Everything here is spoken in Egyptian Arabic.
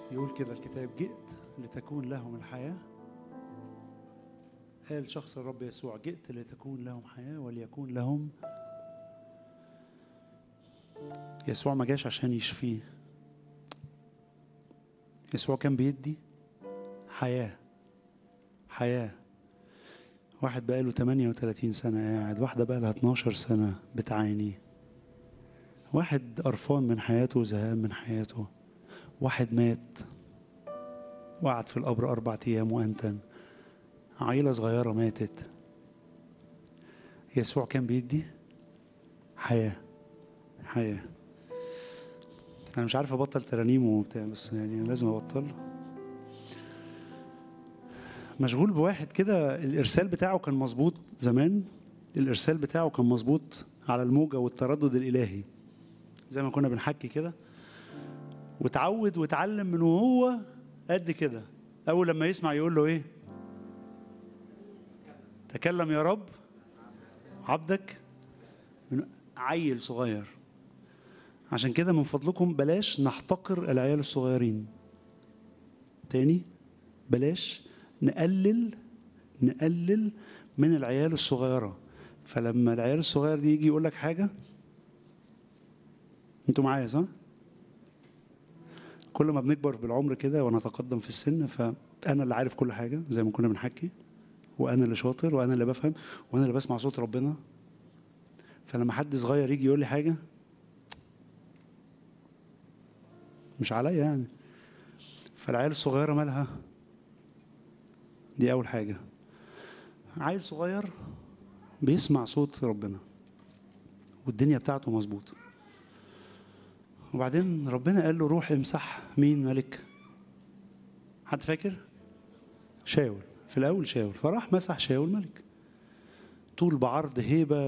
يقول كده الكتاب جئت لتكون لهم الحياة قال شخص الرب يسوع جئت لتكون لهم حياة وليكون لهم يسوع ما جاش عشان يشفيه يسوع كان بيدي حياة حياة واحد بقاله 38 سنة قاعد واحدة بقالها 12 سنة بتعاني واحد قرفان من حياته وزهقان من حياته واحد مات وقعد في القبر أربع أيام وأنتن عيلة صغيرة ماتت يسوع كان بيدي حياة حياة أنا مش عارف أبطل ترانيم وبتاع بس يعني لازم أبطل مشغول بواحد كده الإرسال بتاعه كان مظبوط زمان الإرسال بتاعه كان مظبوط على الموجة والتردد الإلهي زي ما كنا بنحكي كده وتعود وتعلم من وهو قد كده اول لما يسمع يقول له ايه تكلم يا رب عبدك من عيل صغير عشان كده من فضلكم بلاش نحتقر العيال الصغيرين تاني بلاش نقلل نقلل من العيال الصغيرة فلما العيال الصغير دي يجي يقول لك حاجة انتوا معايا صح؟ كل ما بنكبر بالعمر كده ونتقدم في السن فانا اللي عارف كل حاجه زي ما كنا بنحكي وانا اللي شاطر وانا اللي بفهم وانا اللي بسمع صوت ربنا فلما حد صغير يجي يقول لي حاجه مش عليا يعني فالعيال الصغيره مالها دي اول حاجه عيل صغير بيسمع صوت ربنا والدنيا بتاعته مظبوطه وبعدين ربنا قال له روح امسح مين ملك حد فاكر شاول في الاول شاول فراح مسح شاول ملك طول بعرض هيبه